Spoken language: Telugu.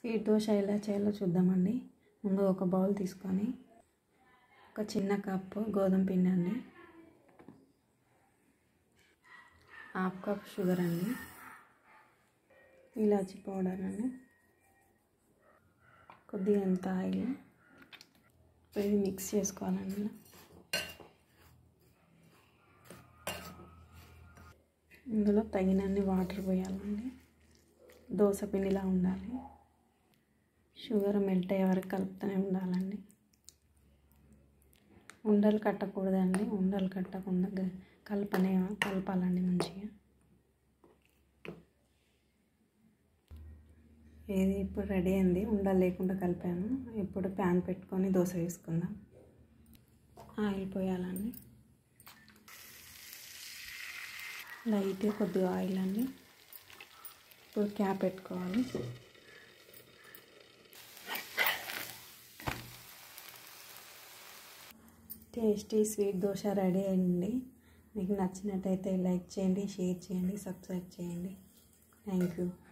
స్వీట్ దోశ ఎలా చేయాలో చూద్దామండి ముందు ఒక బౌల్ తీసుకొని ఒక చిన్న కప్పు గోధుమ పిండి అండి హాఫ్ కప్ షుగర్ అండి ఇలాచి పౌడర్ అండి కొద్దిగా అంత ఆయిల్ ఇది మిక్స్ చేసుకోవాలండి ఇలా ఇందులో తగినన్ని వాటర్ పోయాలండి దోశ పిండిలా ఉండాలి షుగర్ మెల్ట్ అయ్యే వరకు కలుపుతూనే ఉండాలండి ఉండలు కట్టకూడదండి ఉండలు కట్టకుండా గ- కలపనే కలపాలండి మంచిగా ఇది ఇప్పుడు రెడీ అయింది ఉండలు లేకుండా కలిపాను ఇప్పుడు ప్యాన్ పెట్టుకొని దోశ వేసుకుందాం ఆయిల్ పోయాలండి లైట్గా కొద్దిగా ఆయిల్ అండి ఇప్పుడు క్యాప్ పెట్టుకోవాలి టేస్టీ స్వీట్ దోశ రెడీ అయింది మీకు నచ్చినట్టయితే లైక్ చేయండి షేర్ చేయండి సబ్స్క్రైబ్ చేయండి థ్యాంక్ యూ